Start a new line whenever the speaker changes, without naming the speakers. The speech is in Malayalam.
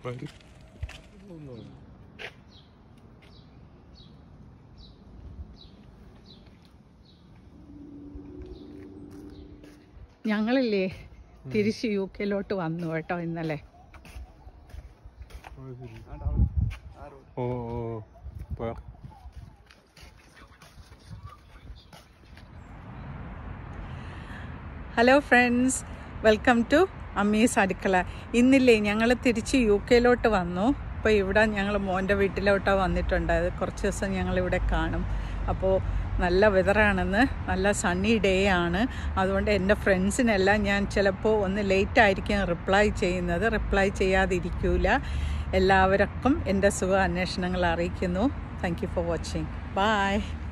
വരും
ഞങ്ങളില്ലേ തിരിച്ച് യു കെയിലോട്ട് വന്നു കേട്ടോ ഇന്നലെ
ഓ ഓ പോ
hello friends welcome to Ammis അടുക്കള ഇന്നില്ലേ ഞങ്ങൾ തിരിച്ച് യു കെയിലോട്ട് വന്നു അപ്പോൾ ഇവിടെ ഞങ്ങൾ മോൻ്റെ വീട്ടിലോട്ടാണ് വന്നിട്ടുണ്ടായത് കുറച്ച് ദിവസം ഞങ്ങളിവിടെ കാണും അപ്പോൾ നല്ല വെതറാണെന്ന് നല്ല സണ്ണി ഡേ ആണ് അതുകൊണ്ട് എൻ്റെ ഫ്രണ്ട്സിനെല്ലാം ഞാൻ ചിലപ്പോൾ ഒന്ന് ലേറ്റ് ആയിരിക്കും റിപ്ലൈ ചെയ്യുന്നത് റിപ്ലൈ ചെയ്യാതിരിക്കൂല എല്ലാവർക്കും എൻ്റെ സുഖ അന്വേഷണങ്ങൾ അറിയിക്കുന്നു thank you for watching by